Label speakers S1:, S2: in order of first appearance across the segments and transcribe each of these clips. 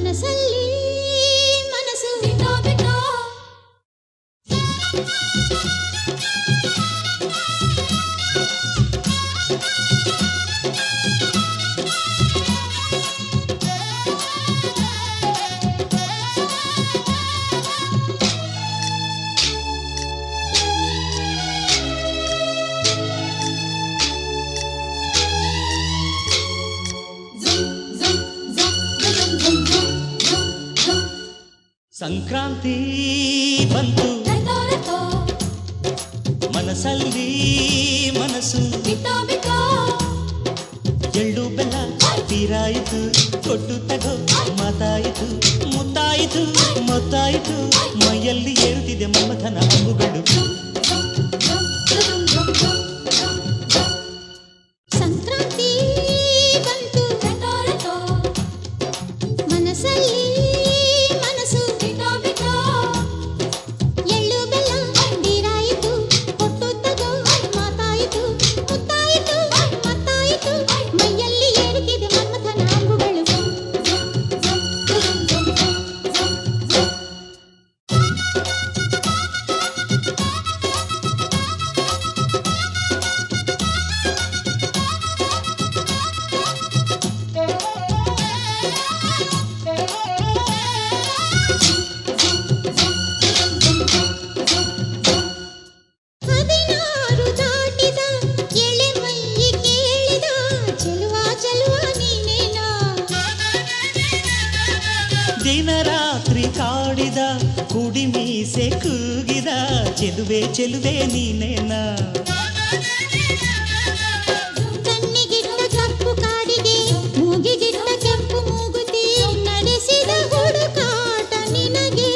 S1: ಮನಸ್ಸಲ್ಲಿ ಮನಸ್ಸು ಬಿಟ್ಟೋ ಬಿಟ್ಟೋ
S2: ಸಂಕ್ರಾಂತಿ ಬಂತು ಮನಸ್ಸಲ್ಲಿ ಮನಸ್ಸು ಎಳ್ಳು ಬೆಲ್ಲ ತೀರಾಯಿತು ಕೊಟ್ಟು ತಗೋ ಮಾತಾಯಿತು ಮುತ್ತಾಯಿತು ಮೊತ್ತಾಯಿತು ಮೈಯಲ್ಲಿ ಏರುತ್ತಿದೆ ಮಮಥನ ಅಂಬುಗಳು
S1: ಸಂಕ್ರಾಂತಿ ಬಂತು ಮನಸ್ಸಲ್ಲಿ ಮನಸ್ಸು ಎಳ್ಳು ಬೆಲ್ಲ ನೀರಾಯಿತು ಕೊಟ್ಟು ತಗೋ ಮಾತಾಯಿತು ಮುತ್ತಾಯಿತು ಮತ್ತಾಯಿತು ಮೈಯಲ್ಲಿ ಏರುತ್ತಿದೆ ಮನ್ಮಥನ ಅಂಬುಗಳು ಹದಿನಾರು ದಾಟಿದ ಎಳೆ ಮೈ ಕೇಳಿದ ಚೆಲುವ ಚೆಲುವ ನೀನೇನಾ
S2: ದಿನ ರಾತ್ರಿ ಕಾಡಿದ ಕುಡಿ ಮೀಸೆ ಕೂಗಿದ ಚೆಲುವೆ ಚೆಲುವೆ ನೀನೇನ
S1: ಕಣ್ಣಿಗಿಟ್ಟ ಕಪ್ಪು ಕಾಡಿಗೆ ಮೂಗಿಗಿಟ್ಟ ಕೆಂಪು ಮೂಗುತಿ ನಡೆಸಿದ ಹುಡುಕಾಟ ನಿನಗೆ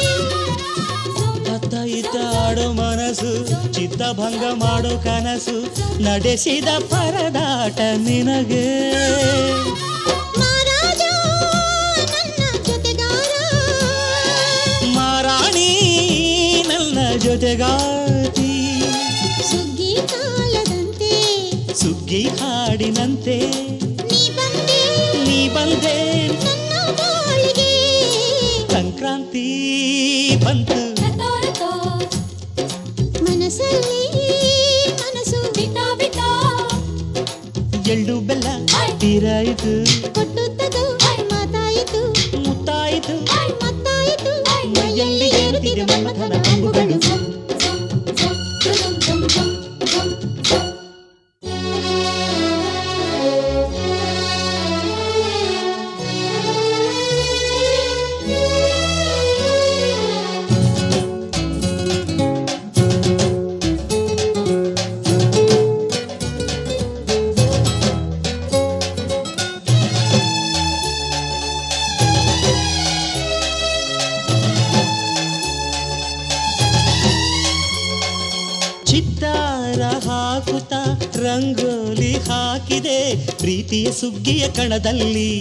S2: ಅತ್ತ ಇತ್ತ ಆಡೋ ಮನಸ್ಸು ಚಿತ್ತಭಂಗ ಮಾಡೋ ಕನಸು ನಡೆಸಿದ ಪರದಾಟ ನಿನಗೆ
S1: ಮಹಾರಾಜ ನನ್ನ ಜೊತೆಗಾರ
S2: ಮಾರಾಣಿ ನನ್ನ ಜೊತೆಗಾತಿ
S1: ಸುಗ್ಗಿ ಕಾಲದಂತೆ
S2: ಸುಗ್ಗಿ ಹಾಡಿನಂತೆ
S1: ನೀ ಬಂದೆ
S2: ನೀ ಬಂದೆ
S1: ನನ್ನ ಬಾಳಿಗೆ
S2: ಸಂಕ್ರಾಂತಿ ಬಂತು
S1: ಮನಸ್ಸಲ್ಲಿ ಮನಸ್ಸು
S2: ಎಳ್ಳು ಬೆಲ್ಲ ತೀರಾಯಿತು
S1: ಕೊಟ್ಟು ತಗೋ ಮಾತಾಯಿತು
S2: ಮುತ್ತಾಯಿತು
S1: ಮತ್ತಾಯಿತು ಮೈಯಲ್ಲಿ ಏರುತ್ತಿದೆ ಮನ್ಮಥನ ಅಂಬುಗಳು
S2: ಚಿತ್ತಾರ ಹಾಕುತ್ತ ರಂಗೋಲಿ ಹಾಕಿದೆ ಪ್ರೀತಿಯ ಸುಗ್ಗಿಯ ಕಣದಲ್ಲಿ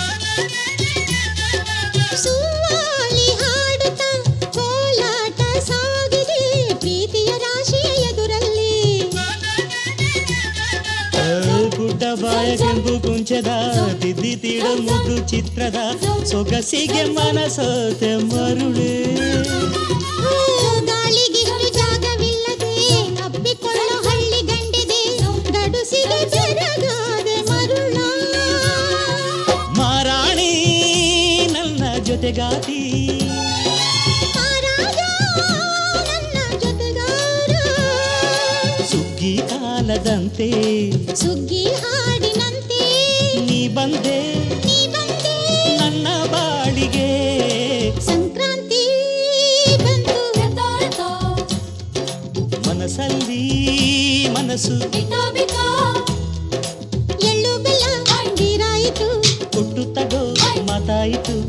S1: ಸುವಾಲಿ ಹಾಡುತ್ತಾ ಕೋಲಾಟ ಸಾಗಿದೆ ಪ್ರೀತಿಯ ರಾಶಿಯ ಎದುರಲ್ಲಿ
S2: ಆ, ಗುಡ್ಡ ಬಾಯ ಕೆಂಪು ಕುಂಚದ ತಿದ್ದಿ ತೀಡ ಮುದ್ದು ಚಿತ್ರದ ಸೊಗಸಿಗೆ ಮನಸೋತೆ ಮರುಳೆ
S1: ಓ, ಗಾಳಿಗಿಷ್ಟು ಜಾಗವಿಲ್ಲದೆ ಅಪ್ಪಿಕೊಳ್ಳೋ ಹಳ್ಳಿ ಗಂಡಿದೆ ಗಡುಸಿಗೆ ಬೆರಗಾದೆ ಮರುಳ
S2: ಮಾರಾಣಿ ನನ್ನ ಜೊತೆಗಾತಿ
S1: ಮಹಾರಾಜ ನನ್ನ ಜೊತೆಗಾರ
S2: ಸುಗ್ಗಿ ಕಾಲದಂತೆ
S1: ಸುಗ್ಗಿ ಹಾಡಿನಂತೆ
S2: ನೀ ಬಂದೆ
S1: ನೀ ಬಂದೆ
S2: ನನ್ನ ಬಾಳಿಗೆ
S1: ಸಂಕ್ರಾಂತಿ ಬಂತು
S2: ಮನಸ್ಸಲ್ಲಿ ಮನಸ್ಸು
S1: ಎಳ್ಳು ಬೆಲ್ಲ ನೀರಾಯಿತು
S2: ಕೊಟ್ಟು ತಗೋ ಮಾತಾಯಿತು